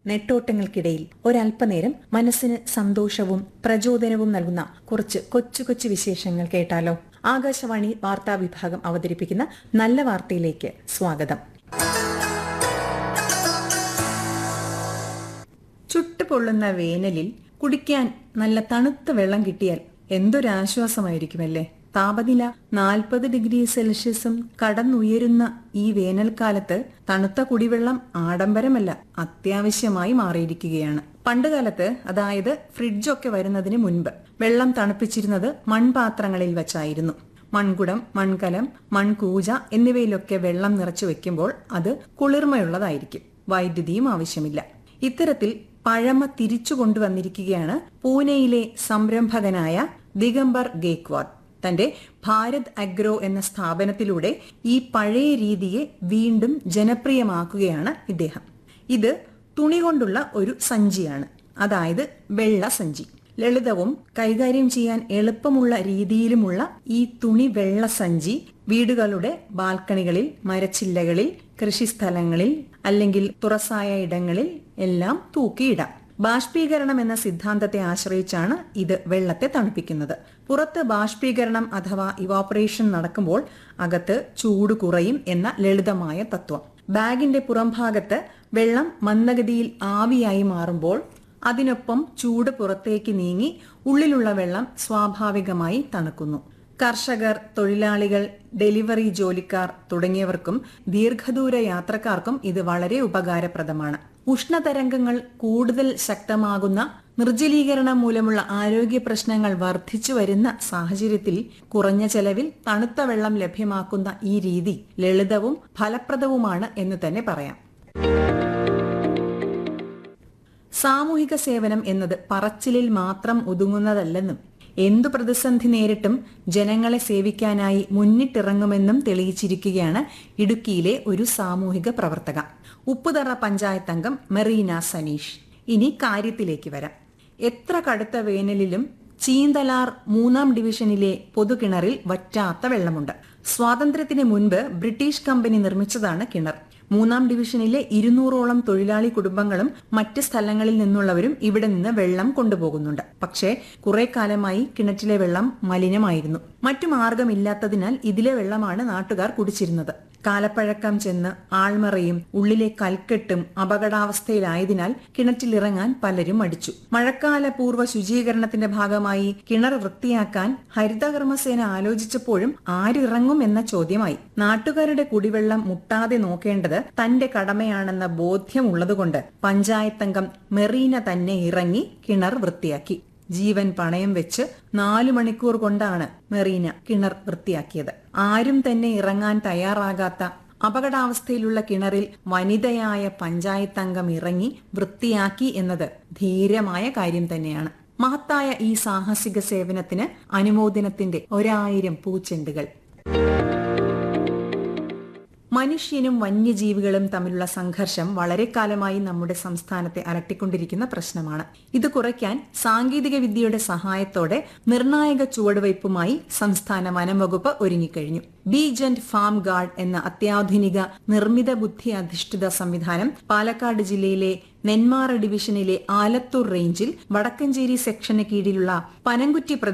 നെട്ടോട്ടങ്ങൾക്കിടയിൽ ഒരല്പനേരം മനസ്സിന് സന്തോഷവും പ്രചോദനവും നൽകുന്ന കുറച്ച് കൊച്ചു കൊച്ചു വിശേഷങ്ങൾ കേട്ടാലോ ആകാശവാണി വാർത്താ വിഭാഗം അവതരിപ്പിക്കുന്ന നല്ല വാർത്തയിലേക്ക് സ്വാഗതം ചുട്ടുപൊള്ളുന്ന വേനലിൽ കുടിക്കാൻ നല്ല തണുത്ത വെള്ളം കിട്ടിയാൽ എന്തൊരാശ്വാസമായിരിക്കുമല്ലേ താപനില നാൽപ്പത് ഡിഗ്രി സെൽഷ്യസും കടന്നുയരുന്ന ഈ വേനൽക്കാലത്ത് തണുത്ത കുടിവെള്ളം ആഡംബരമല്ല അത്യാവശ്യമായി മാറിയിരിക്കുകയാണ് പണ്ടുകാലത്ത് അതായത് ഫ്രിഡ്ജൊക്കെ വരുന്നതിന് മുൻപ് വെള്ളം തണുപ്പിച്ചിരുന്നത് മൺപാത്രങ്ങളിൽ വച്ചായിരുന്നു മൺകുടം മൺകലം മൺകൂജ എന്നിവയിലൊക്കെ വെള്ളം നിറച്ചു വെക്കുമ്പോൾ അത് കുളിർമയുള്ളതായിരിക്കും വൈദ്യുതിയും ആവശ്യമില്ല ഇത്തരത്തിൽ പഴമ തിരിച്ചു കൊണ്ടുവന്നിരിക്കുകയാണ് പൂനെയിലെ സംരംഭകനായ ദിഗംബർ ഗേക്വാദ് തന്റെ ഭാരത് അഗ്രോ എന്ന സ്ഥാപനത്തിലൂടെ ഈ പഴയ രീതിയെ വീണ്ടും ജനപ്രിയമാക്കുകയാണ് ഇദ്ദേഹം ഇത് തുണി കൊണ്ടുള്ള ഒരു സഞ്ചിയാണ് അതായത് വെള്ള സഞ്ചി ലളിതവും കൈകാര്യം ചെയ്യാൻ എളുപ്പമുള്ള രീതിയിലുമുള്ള ഈ തുണി വെള്ള സഞ്ചി വീടുകളുടെ ബാൽക്കണികളിൽ മരച്ചില്ലകളിൽ കൃഷിസ്ഥലങ്ങളിൽ അല്ലെങ്കിൽ തുറസായ ഇടങ്ങളിൽ എല്ലാം തൂക്കിയിടാം ബാഷ്പീകരണം എന്ന സിദ്ധാന്തത്തെ ആശ്രയിച്ചാണ് ഇത് വെള്ളത്തെ തണുപ്പിക്കുന്നത് പുറത്ത് ബാഷ്പീകരണം അഥവാ ഇവാപ്പറേഷൻ നടക്കുമ്പോൾ അകത്ത് ചൂട് കുറയും എന്ന ലളിതമായ തത്വം ബാഗിന്റെ പുറംഭാഗത്ത് വെള്ളം മന്ദഗതിയിൽ ആവിയായി മാറുമ്പോൾ അതിനൊപ്പം ചൂട് പുറത്തേക്ക് നീങ്ങി ഉള്ളിലുള്ള വെള്ളം സ്വാഭാവികമായി തണുക്കുന്നു കർഷകർ തൊഴിലാളികൾ ഡെലിവറി ജോലിക്കാർ തുടങ്ങിയവർക്കും ദീർഘദൂര യാത്രക്കാർക്കും ഇത് വളരെ ഉപകാരപ്രദമാണ് ഉഷ്ണതരംഗങ്ങൾ കൂടുതൽ ശക്തമാകുന്ന നിർജ്ജലീകരണം മൂലമുള്ള ആരോഗ്യ പ്രശ്നങ്ങൾ വർദ്ധിച്ചു വരുന്ന സാഹചര്യത്തിൽ കുറഞ്ഞ ചെലവിൽ തണുത്ത വെള്ളം ലഭ്യമാക്കുന്ന ഈ രീതി ലളിതവും ഫലപ്രദവുമാണ് എന്ന് തന്നെ പറയാം സാമൂഹിക സേവനം എന്നത് പറച്ചിലിൽ മാത്രം ഒതുങ്ങുന്നതല്ലെന്നും എന്തു പ്രതിസന്ധി നേരിട്ടും ജനങ്ങളെ സേവിക്കാനായി മുന്നിട്ടിറങ്ങുമെന്നും തെളിയിച്ചിരിക്കുകയാണ് ഇടുക്കിയിലെ ഒരു സാമൂഹിക പ്രവർത്തക ഉപ്പുതറ പഞ്ചായത്ത് അംഗം മെറീന സനീഷ് ഇനി കാര്യത്തിലേക്ക് വരാം എത്ര കടുത്ത വേനലിലും ചീന്തലാർ മൂന്നാം ഡിവിഷനിലെ പൊതുകിണറിൽ വറ്റാത്ത വെള്ളമുണ്ട് സ്വാതന്ത്ര്യത്തിന് മുൻപ് ബ്രിട്ടീഷ് കമ്പനി നിർമ്മിച്ചതാണ് കിണർ മൂന്നാം ഡിവിഷനിലെ ഇരുന്നൂറോളം തൊഴിലാളി കുടുംബങ്ങളും മറ്റ് സ്ഥലങ്ങളിൽ നിന്നുള്ളവരും ഇവിടെ നിന്ന് വെള്ളം കൊണ്ടുപോകുന്നുണ്ട് പക്ഷേ കുറെ കാലമായി കിണറ്റിലെ വെള്ളം മലിനമായിരുന്നു മറ്റു മാർഗമില്ലാത്തതിനാൽ ഇതിലെ വെള്ളമാണ് നാട്ടുകാർ കുടിച്ചിരുന്നത് കാലപ്പഴക്കം ചെന്ന് ആൾമറയും ഉള്ളിലെ കൽക്കെട്ടും അപകടാവസ്ഥയിലായതിനാൽ കിണറ്റിലിറങ്ങാൻ പലരും മടിച്ചു മഴക്കാല പൂർവ്വ ശുചീകരണത്തിന്റെ ഭാഗമായി കിണർ വൃത്തിയാക്കാൻ ഹരിതകർമ്മസേന ആലോചിച്ചപ്പോഴും ആരിറങ്ങും എന്ന ചോദ്യമായി നാട്ടുകാരുടെ കുടിവെള്ളം മുട്ടാതെ നോക്കേണ്ടത് തന്റെ കടമയാണെന്ന ബോധ്യമുള്ളതുകൊണ്ട് പഞ്ചായത്തംഗം മെറീന തന്നെ ഇറങ്ങി കിണർ വൃത്തിയാക്കി ജീവൻ പണയം വെച്ച് നാലു മണിക്കൂർ കൊണ്ടാണ് മെറീന കിണർ വൃത്തിയാക്കിയത് ആരും തന്നെ ഇറങ്ങാൻ തയ്യാറാകാത്ത അപകടാവസ്ഥയിലുള്ള കിണറിൽ വനിതയായ പഞ്ചായത്തംഗം ഇറങ്ങി വൃത്തിയാക്കി എന്നത് ധീരമായ കാര്യം തന്നെയാണ് മഹത്തായ ഈ സാഹസിക സേവനത്തിന് അനുമോദനത്തിന്റെ ഒരായിരം പൂച്ചെണ്ടുകൾ മനുഷ്യനും വന്യജീവികളും തമ്മിലുള്ള സംഘർഷം വളരെ കാലമായി നമ്മുടെ സംസ്ഥാനത്തെ അലട്ടിക്കൊണ്ടിരിക്കുന്ന പ്രശ്നമാണ് ഇത് കുറയ്ക്കാൻ സാങ്കേതിക വിദ്യയുടെ സഹായത്തോടെ നിർണായക ചുവടുവയ്പുമായി സംസ്ഥാന വനംവകുപ്പ് ഒരുങ്ങിക്കഴിഞ്ഞു ബീജന്റ് ഫാം ഗാർഡ് എന്ന അത്യാധുനിക നിർമ്മിത ബുദ്ധി അധിഷ്ഠിത സംവിധാനം പാലക്കാട് ജില്ലയിലെ നെന്മാറ ഡിവിഷനിലെ ആലത്തൂർ റേഞ്ചിൽ വടക്കഞ്ചേരി സെക്ഷന് കീഴിലുള്ള പനങ്കുറ്റി